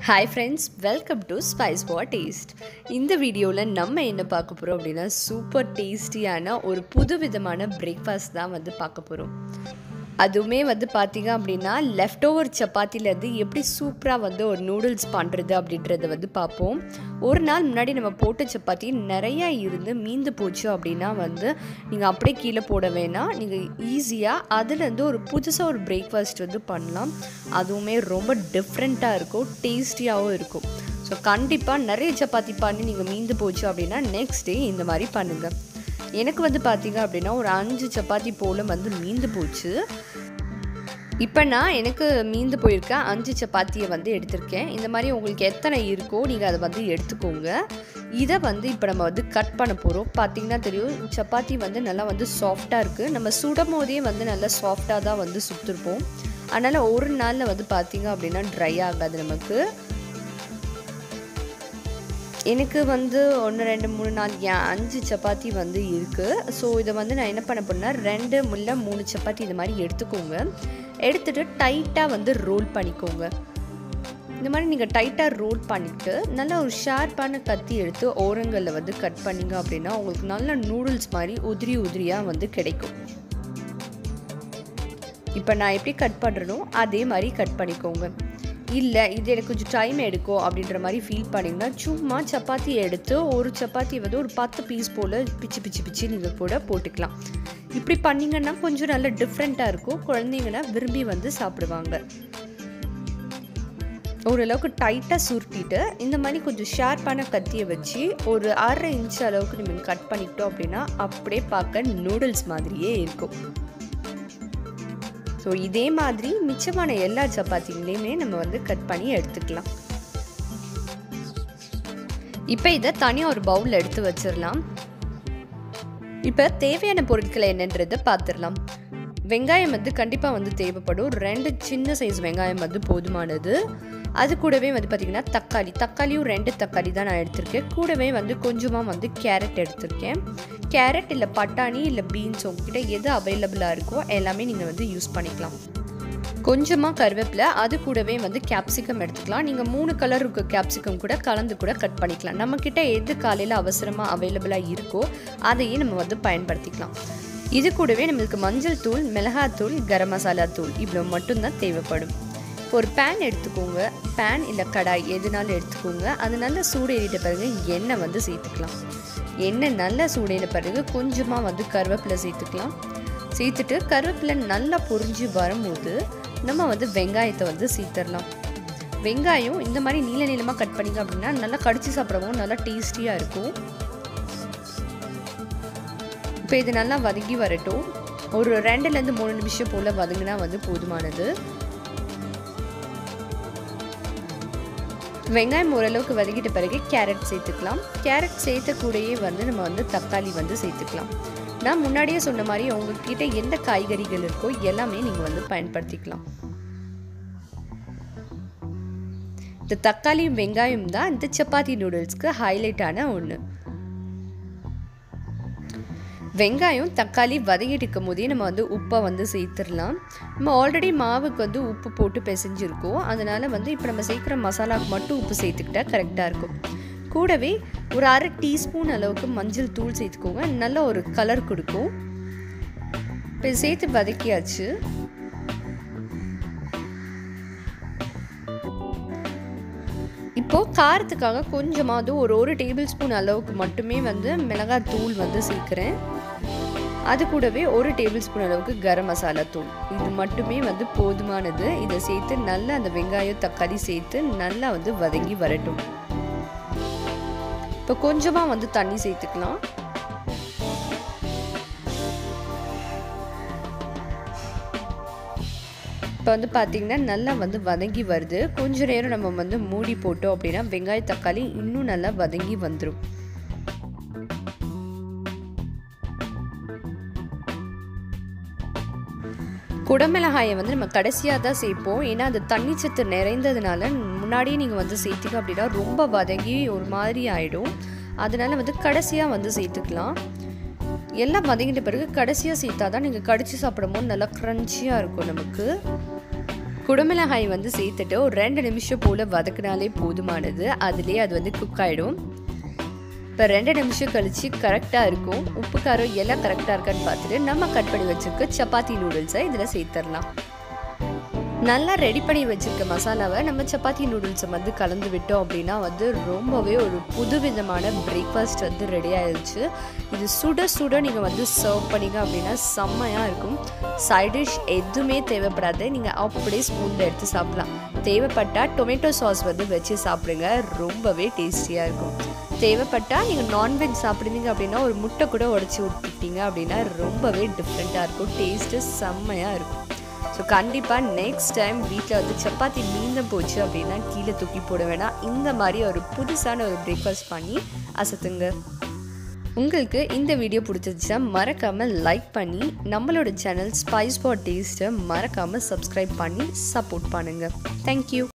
hi friends welcome to Spice What Taste இந்த வீடியோவில் நம்ம என்ன பார்க்க போகிறோம் அப்படின்னா சூப்பர் டேஸ்டியான ஒரு புது விதமான பிரேக்ஃபாஸ்ட் தான் வந்து பார்க்க போகிறோம் அதுவுமே வந்து பார்த்தீங்க அப்படின்னா லெஃப்ட் ஓவர் சப்பாத்திலேருந்து எப்படி சூப்பராக வந்து ஒரு நூடுல்ஸ் பண்ணுறது அப்படின்றத வந்து பார்ப்போம் ஒரு நாள் முன்னாடி நம்ம போட்ட சப்பாத்தி நிறையா இருந்து மீந்து போச்சு அப்படின்னா வந்து நீங்கள் அப்படியே கீழே போட வேணாம் நீங்கள் ஈஸியாக அதுலேருந்து ஒரு புதுசாக ஒரு பிரேக்ஃபாஸ்ட் வந்து பண்ணலாம் அதுவுமே ரொம்ப டிஃப்ரெண்ட்டாக இருக்கும் டேஸ்டியாகவும் இருக்கும் ஸோ கண்டிப்பாக நிறைய சப்பாத்தி பண்ணி நீங்கள் மீந்து போச்சு அப்படின்னா நெக்ஸ்ட் டே இந்த மாதிரி பண்ணுங்கள் எனக்கு வந்து பார்த்தீங்க அப்படின்னா ஒரு அஞ்சு சப்பாத்தி போல் வந்து மீந்து போச்சு இப்போ நான் எனக்கு மீந்து போயிருக்க அஞ்சு சப்பாத்தியை வந்து எடுத்திருக்கேன் இந்த மாதிரி உங்களுக்கு எத்தனை இருக்கோ நீங்கள் அதை வந்து எடுத்துக்கோங்க இதை வந்து இப்போ நம்ம வந்து கட் பண்ண போகிறோம் பார்த்தீங்கன்னா தெரியும் சப்பாத்தி வந்து நல்லா வந்து சாஃப்டாக இருக்குது நம்ம சுடும் போதே வந்து நல்லா சாஃப்டாக தான் வந்து சுற்றுருப்போம் அதனால் ஒரு நாளில் வந்து பார்த்தீங்க அப்படின்னா ட்ரை ஆகாது நமக்கு எனக்கு வந்து ஒன்று ரெண்டு மூணு நாலு ஏன் அஞ்சு சப்பாத்தி வந்து இருக்குது ஸோ இதை வந்து நான் என்ன பண்ண போனால் ரெண்டு முல்ல மூணு சப்பாத்தி இது மாதிரி எடுத்துக்கோங்க எடுத்துகிட்டு டைட்டாக வந்து ரோல் பண்ணிக்கோங்க இந்த மாதிரி நீங்கள் டைட்டாக ரோல் பண்ணிவிட்டு நல்லா ஒரு ஷார்ப்பான கத்தி எடுத்து ஓரங்களில் வந்து கட் பண்ணிங்க அப்படின்னா உங்களுக்கு நல்ல நூடுல்ஸ் மாதிரி உதிரி உதிரியாக வந்து கிடைக்கும் இப்போ நான் எப்படி கட் பண்ணுறனோ அதே மாதிரி கட் பண்ணிக்கோங்க இல்லை இது எனக்கு கொஞ்சம் டைம் எடுக்கும் அப்படின்ற மாதிரி ஃபீல் பண்ணிங்கன்னா சும்மா சப்பாத்தி எடுத்து ஒரு சப்பாத்தி வந்து ஒரு பத்து பீஸ் போல் பிச்சு பிச்சு பிச்சு நீங்கள் கூட போட்டுக்கலாம் இப்படி பண்ணிங்கன்னா கொஞ்சம் நல்ல டிஃப்ரெண்ட்டாக இருக்கும் குழந்தைங்கன்னா விரும்பி வந்து சாப்பிடுவாங்க ஓரளவுக்கு டைட்டாக சுருட்டிட்டு இந்த மாதிரி கொஞ்சம் ஷார்ப்பான கத்தியை வச்சு ஒரு அரை இன்ச் அளவுக்கு நம்ம கட் பண்ணிக்கிட்டோம் அப்படின்னா அப்படியே பார்க்க நூடுல்ஸ் மாதிரியே இருக்கும் ஸோ இதே மாதிரி மிச்சமான எல்லா சப்பாத்திங்களையுமே நம்ம வந்து கட் பண்ணி எடுத்துக்கலாம் இப்போ இதை தனியாக ஒரு பவுலில் எடுத்து வச்சிடலாம் இப்போ தேவையான பொருட்களை என்னன்றதை பார்த்துடலாம் வெங்காயம் வந்து கண்டிப்பாக வந்து தேவைப்படும் ரெண்டு சின்ன சைஸ் வெங்காயம் வந்து போதுமானது அது கூடவே வந்து பார்த்திங்கன்னா தக்காளி தக்காளியும் ரெண்டு தக்காளி தான் நான் எடுத்திருக்கேன் கூடவே வந்து கொஞ்சமாக வந்து கேரட் எடுத்திருக்கேன் கேரட் இல்லை பட்டாணி இல்லை பீன்ஸ் உங்ககிட்ட எது அவைலபிளாக இருக்கோ எல்லாமே நீங்கள் வந்து யூஸ் பண்ணிக்கலாம் கொஞ்சமாக கருவேப்பிலை அது கூடவே வந்து கேப்சிகம் எடுத்துக்கலாம் நீங்கள் மூணு கலர் இருக்க கேப்சிகம் கூட கலந்து கூட கட் பண்ணிக்கலாம் நம்மக்கிட்ட எது காலையில் அவசரமாக அவைலபிளாக இருக்கோ அதையே நம்ம வந்து பயன்படுத்திக்கலாம் இது கூடவே நம்மளுக்கு மஞ்சள் தூள் மிளகாத்தூள் கரம் மசாலா தூள் இவ்வளோ மட்டும்தான் தேவைப்படும் ஒரு பேன் எடுத்துக்கோங்க பேன் இல்லை கடாய் எதுனாலும் எடுத்துக்கோங்க அது நல்லா சூடேறிட்ட பிறகு எண்ணெய் வந்து சேர்த்துக்கலாம் எண்ணெய் நல்லா சூடேறின பிறகு கொஞ்சமாக வந்து கருவேப்பிலை சேர்த்துக்கலாம் சேர்த்துட்டு கருவேப்பிலை நல்லா பொரிஞ்சு வரும்போது நம்ம வந்து வெங்காயத்தை வந்து சேர்த்துடலாம் வெங்காயம் இந்த மாதிரி நீள நீளமாக கட் பண்ணிங்க அப்படின்னா நல்லா கடிச்சு சாப்பிடவும் நல்லா டேஸ்டியாக இருக்கும் இப்போ இது நல்லா வதங்கி வரட்டும் ஒரு ரெண்டுலேருந்து மூணு நிமிஷம் போல் வதங்கினா வந்து போதுமானது வெங்காயம் ஓரளவுக்கு வதக்கிட்ட பிறகு கேரட் சேர்த்துக்கலாம் கேரட் சேர்த்த கூடயே வந்து நம்ம வந்து தக்காளி வந்து சேர்த்துக்கலாம் நான் முன்னாடியே சொன்ன மாதிரி உங்ககிட்ட எந்த காய்கறிகள் இருக்கோ எல்லாமே நீங்கள் வந்து பயன்படுத்திக்கலாம் இந்த தக்காளியும் வெங்காயம் தான் இந்த சப்பாத்தி நூடுல்ஸ்க்கு ஹைலைட்டான ஒன்று வெங்காயம் தக்காளி வதங்கிட்டு இருக்கும் போதே நம்ம வந்து உப்பை வந்து சேர்த்துடலாம் நம்ம ஆல்ரெடி மாவுக்கு வந்து உப்பு போட்டு பிசைஞ்சிருக்கோம் அதனால் வந்து இப்போ நம்ம சேர்க்குற மசாலாவுக்கு மட்டும் உப்பு சேர்த்துக்கிட்டா கரெக்டாக இருக்கும் கூடவே ஒரு அரை டீஸ்பூன் அளவுக்கு மஞ்சள் தூள் சேர்த்துக்கோங்க நல்ல ஒரு கலர் கொடுக்கும் இப்போ சேர்த்து வதக்கியாச்சு இப்போது காரத்துக்காக கொஞ்சமாவது ஒரு ஒரு டேபிள் ஸ்பூன் அளவுக்கு மட்டுமே வந்து மிளகாய் தூள் வந்து சேர்க்குறேன் அது கூடவே ஒரு டேபிள் ஸ்பூன் அளவுக்கு கரம் மசாலா தூள் இது மட்டுமே வந்து போதுமானது இதை சேர்த்து நல்லா அந்த வெங்காயம் தக்காளி சேர்த்து நல்லா வந்து வதங்கி வரட்டும் இப்போ கொஞ்சமாக வந்து தண்ணி சேர்த்துக்கலாம் இப்போ வந்து பார்த்திங்கன்னா நல்லா வந்து வதங்கி வருது கொஞ்ச நேரம் நம்ம வந்து மூடி போட்டோம் அப்படின்னா வெங்காய தக்காளி இன்னும் நல்லா வதங்கி வந்துடும் குடமிளகாயை வந்து நம்ம கடைசியாக தான் சேர்ப்போம் ஏன்னா அது தண்ணி சத்து நிறைந்ததுனால முன்னாடியே நீங்கள் வந்து சேர்த்துக்க அப்படின்னா ரொம்ப வதங்கி ஒரு மாதிரி ஆகிடும் அதனால வந்து கடைசியாக வந்து சேர்த்துக்கலாம் எல்லாம் வதங்கிட்ட பிறகு கடைசியாக சேர்த்தா தான் நீங்கள் கடிச்சு சாப்பிடும் போது நல்லா க்ரன்ச்சியாக இருக்கும் நமக்கு குடமிளகாய் வந்து சேர்த்துட்டு ஒரு ரெண்டு நிமிஷம் போல் வதக்கினாலே போதுமானது அதுலேயே அது வந்து குக் ஆகிடும் இப்போ ரெண்டு நிமிஷம் கழித்து கரெக்டாக இருக்கும் உப்பு காரம் எல்லாம் கரெக்டாக இருக்கான்னு பார்த்துட்டு நம்ம கட் பண்ணி வச்சுருக்க சப்பாத்தி நூடுல்ஸை இதில் சேர்த்துடலாம் நல்லா ரெடி பண்ணி வச்சுருக்க மசாலாவை நம்ம சப்பாத்தி நூடுல்ஸை வந்து கலந்து விட்டோம் அப்படின்னா வந்து ரொம்பவே ஒரு புதுவிதமான பிரேக்ஃபாஸ்ட் வந்து ரெடி ஆயிடுச்சு இது சுட சுட நீங்கள் வந்து சர்வ் பண்ணிங்க அப்படின்னா செம்மையாக இருக்கும் சைட் டிஷ் எதுவுமே தேவைப்படாது நீங்கள் அப்படியே ஸ்பூனில் எடுத்து சாப்பிடலாம் தேவைப்பட்டால் டொமேட்டோ சாஸ் வந்து வச்சு சாப்பிடுங்க ரொம்பவே டேஸ்டியாக இருக்கும் தேவைப்பட்டால் நீங்கள் நான்வெஜ் சாப்பிடுவீங்க அப்படின்னா ஒரு முட்டை கூட உடச்சி விட்டுட்டீங்க அப்படின்னா ரொம்பவே டிஃப்ரெண்ட்டாக இருக்கும் டேஸ்ட்டு செம்மையாக இருக்கும் ஸோ கண்டிப்பாக நெக்ஸ்ட் டைம் வீட்டில் வந்து சப்பாத்தி மீந்தம் போச்சு அப்படின்னா கீழே தூக்கி போட வேணாம் இந்த மாதிரி ஒரு புதுசான ஒரு பிரேக்ஃபாஸ்ட் பண்ணி அசத்துங்க உங்களுக்கு இந்த வீடியோ பிடிச்சிருச்சா மறக்காமல் லைக் பண்ணி நம்மளோட சேனல் ஸ்பைஸ் ஃபார் டேஸ்ட்டை மறக்காமல் சப்ஸ்கிரைப் பண்ணி சப்போர்ட் பண்ணுங்கள் தேங்க்யூ